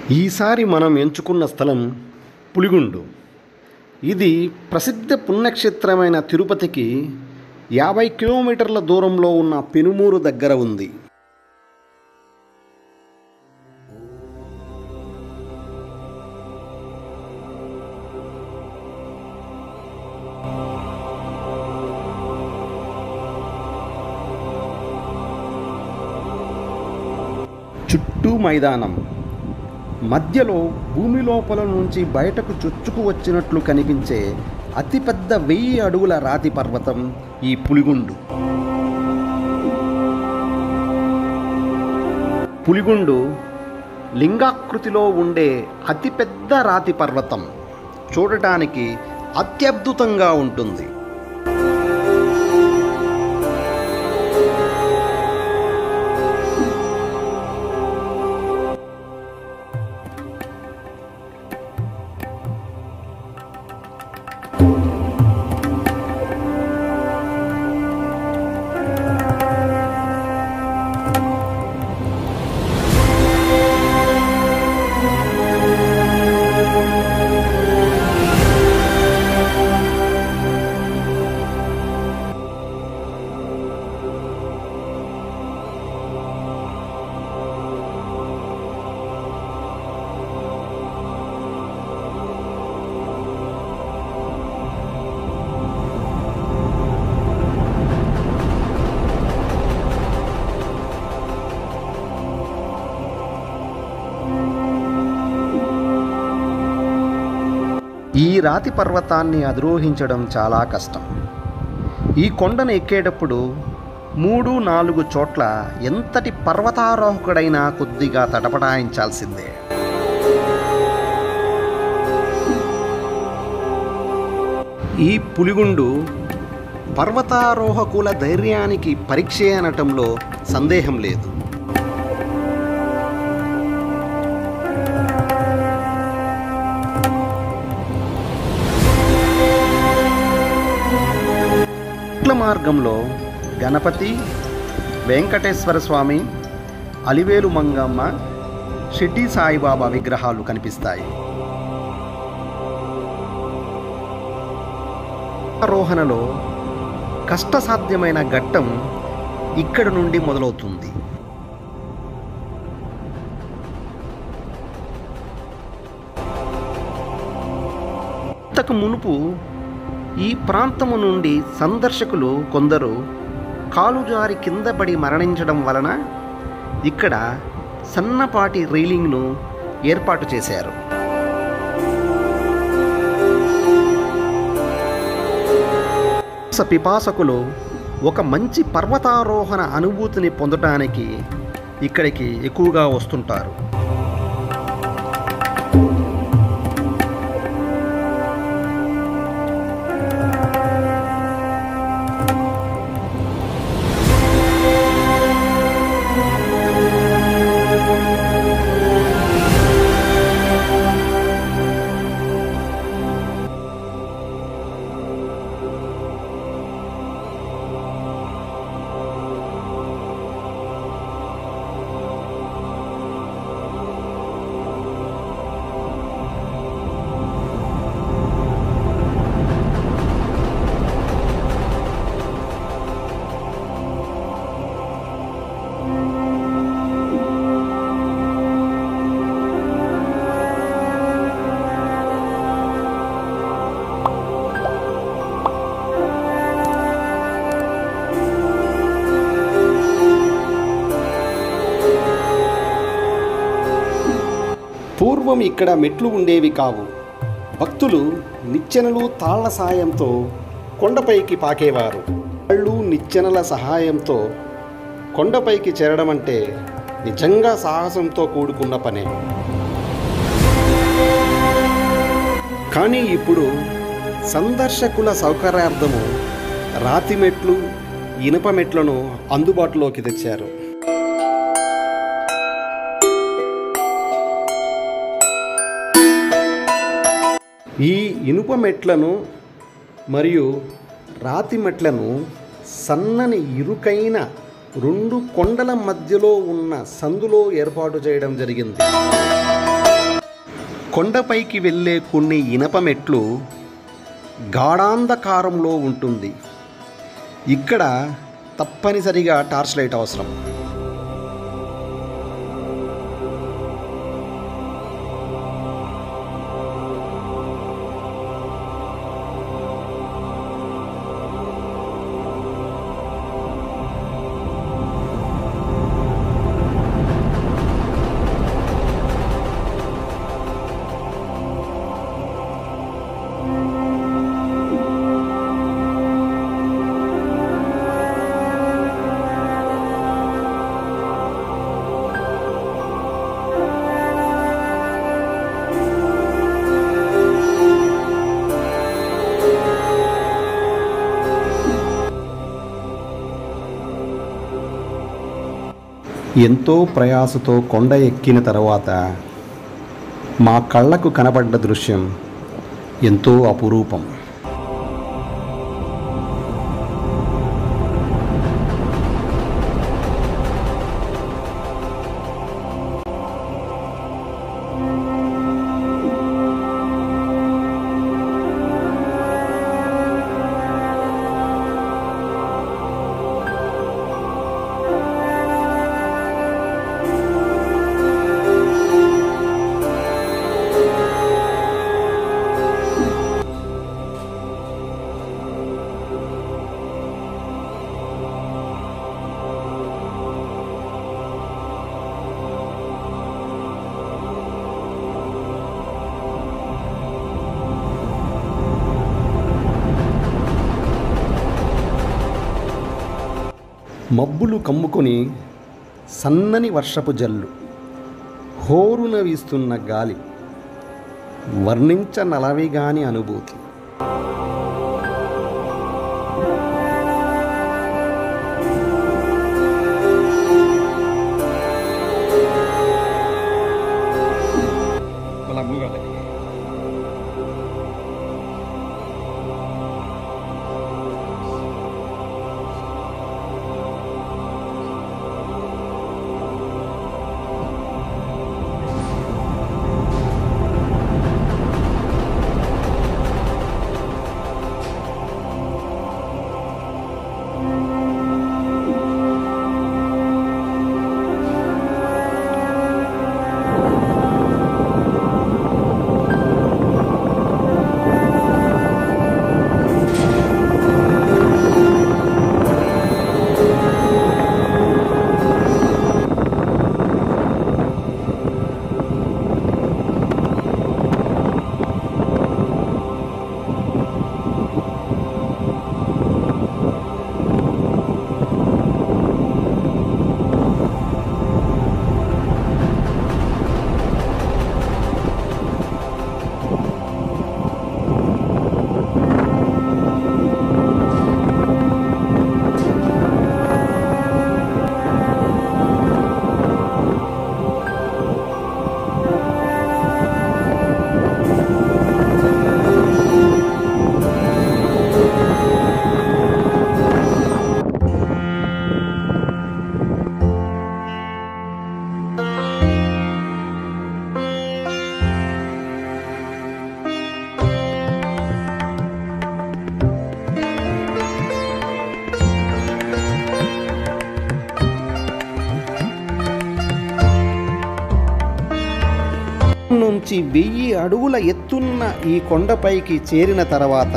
ఈసారి మనం ఎంచుకున్న స్థలం పులిగుండు ఇది ప్రసిద్ధ పుణ్యక్షేత్రమైన తిరుపతికి యాభై కిలోమీటర్ల దూరంలో ఉన్న పెనుమూరు దగ్గర ఉంది చుట్టూ మైదానం మధ్యలో భూమి లోపల నుంచి బయటకు చొచ్చుకు వచ్చినట్లు కనిపించే అతిపెద్ద వెయ్యి అడుగుల రాతి పర్వతం ఈ పులిగుండు పులిగుండు లింగాకృతిలో ఉండే అతిపెద్ద రాతి పర్వతం చూడటానికి అత్యద్భుతంగా ఉంటుంది ఈ రాతి పర్వతాన్ని అధిరోహించడం చాలా కష్టం ఈ కొండను ఎక్కేటప్పుడు మూడు నాలుగు చోట్ల ఎంతటి పర్వతారోహకుడైనా కొద్దిగా తటపటాయించాల్సిందే ఈ పులిగుండు పర్వతారోహకుల ధైర్యానికి పరీక్ష అనటంలో సందేహం లేదు మెట్ల మార్గంలో గణపతి వెంకటేశ్వర స్వామి అలివేలు మంగమ్మ షిడ్డి సాయిబాబా విగ్రహాలు కనిపిస్తాయి ఆరోహణలో కష్టసాధ్యమైన ఘట్టం ఇక్కడ నుండి మొదలవుతుంది ఇంతకు మునుపు ఈ ప్రాంతము నుండి సందర్శకులు కొందరు కాలుజారి కింద పడి మరణించడం వలన ఇక్కడ సన్నపాటి రైలింగ్ను ఏర్పాటు చేశారు స పిపాసకులు ఒక మంచి పర్వతారోహణ అనుభూతిని పొందటానికి ఇక్కడికి ఎక్కువగా వస్తుంటారు పూర్వం ఇక్కడ మెట్లు ఉండేవి కావు భక్తులు నిచ్చెనలు తాళ్ల సాయంతో కొండపైకి పాకేవారు వాళ్ళు నిచ్చెనల సహాయంతో కొండపైకి చేరడం అంటే నిజంగా సాహసంతో కూడుకున్న పనే కానీ ఇప్పుడు సందర్శకుల సౌకర్యార్థము రాతి మెట్లు ఇనుప మెట్లను అందుబాటులోకి తెచ్చారు ఈ ఇనుప మెట్లను మరియు రాతి మెట్లను సన్నని ఇరుకైన రెండు కొండల మధ్యలో ఉన్న సందులో ఏర్పాటు చేయడం జరిగింది కొండపైకి వెళ్ళే కొన్ని ఇనప మెట్లు గాఢాంధకారంలో ఉంటుంది ఇక్కడ తప్పనిసరిగా టార్చ్ లైట్ అవసరం ఎంతో ప్రయాసతో కొండ ఎక్కిన తర్వాత మా కళ్ళకు కనబడ్డ దృశ్యం ఎంతో అపురూపం మబ్బులు కమ్ముకొని సన్నని వర్షపు జల్లు హోరున వీస్తున్న గాలి వర్ణించనలవిగాని అనుభూతి Malam juga tadi. నుంచి వెయ్యి అడుగుల ఎత్తున్న ఈ కొండపైకి చేరిన తర్వాత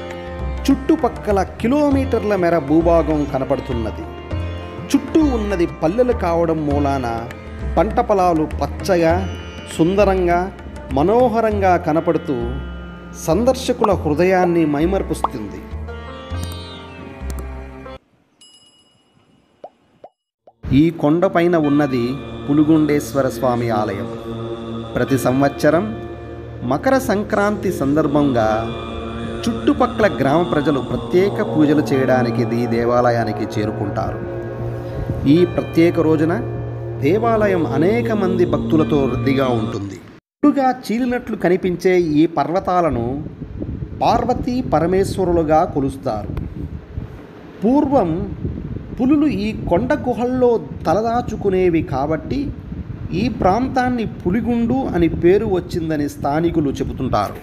చుట్టుపక్కల కిలోమీటర్ల మేర భూభాగం కనపడుతున్నది చుట్టూ ఉన్నది పల్లెలు కావడం మూలాన పంట పొలాలు పచ్చగా సుందరంగా మనోహరంగా కనపడుతూ సందర్శకుల హృదయాన్ని మైమర్పిస్తుంది ఈ కొండపైన ఉన్నది పులుగుండేశ్వర స్వామి ఆలయం ప్రతి సంవత్సరం మకర సంక్రాంతి సందర్భంగా చుట్టుపక్కల గ్రామ ప్రజలు ప్రత్యేక పూజలు చేయడానికి ఈ దేవాలయానికి చేరుకుంటారు ఈ ప్రత్యేక రోజున దేవాలయం అనేక మంది భక్తులతో వృద్ధిగా ఉంటుంది ముందుగా చీలినట్లు కనిపించే ఈ పర్వతాలను పార్వతీ పరమేశ్వరులుగా కొలుస్తారు పూర్వం పులులు ఈ కొండ గుహల్లో తలదాచుకునేవి కాబట్టి ఈ ప్రాంతాన్ని పులిగుండు అని పేరు వచ్చిందని స్థానికులు చెబుతుంటారు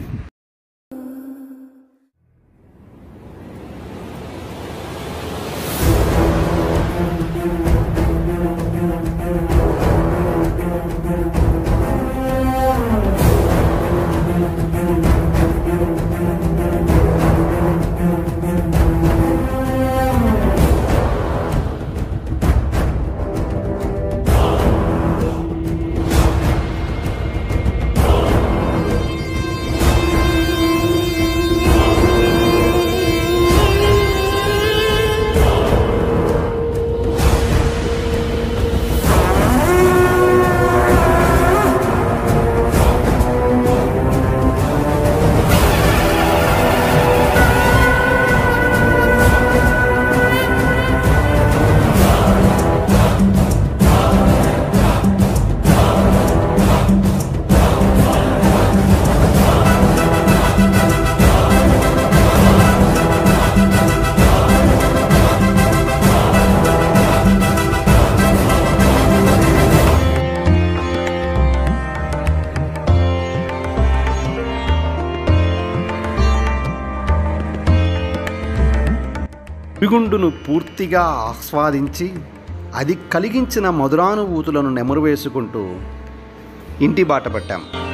పులిగుండును పూర్తిగా ఆస్వాదించి అది కలిగించిన మధురానుభూతులను నెమరు వేసుకుంటూ ఇంటి బాట పట్టాం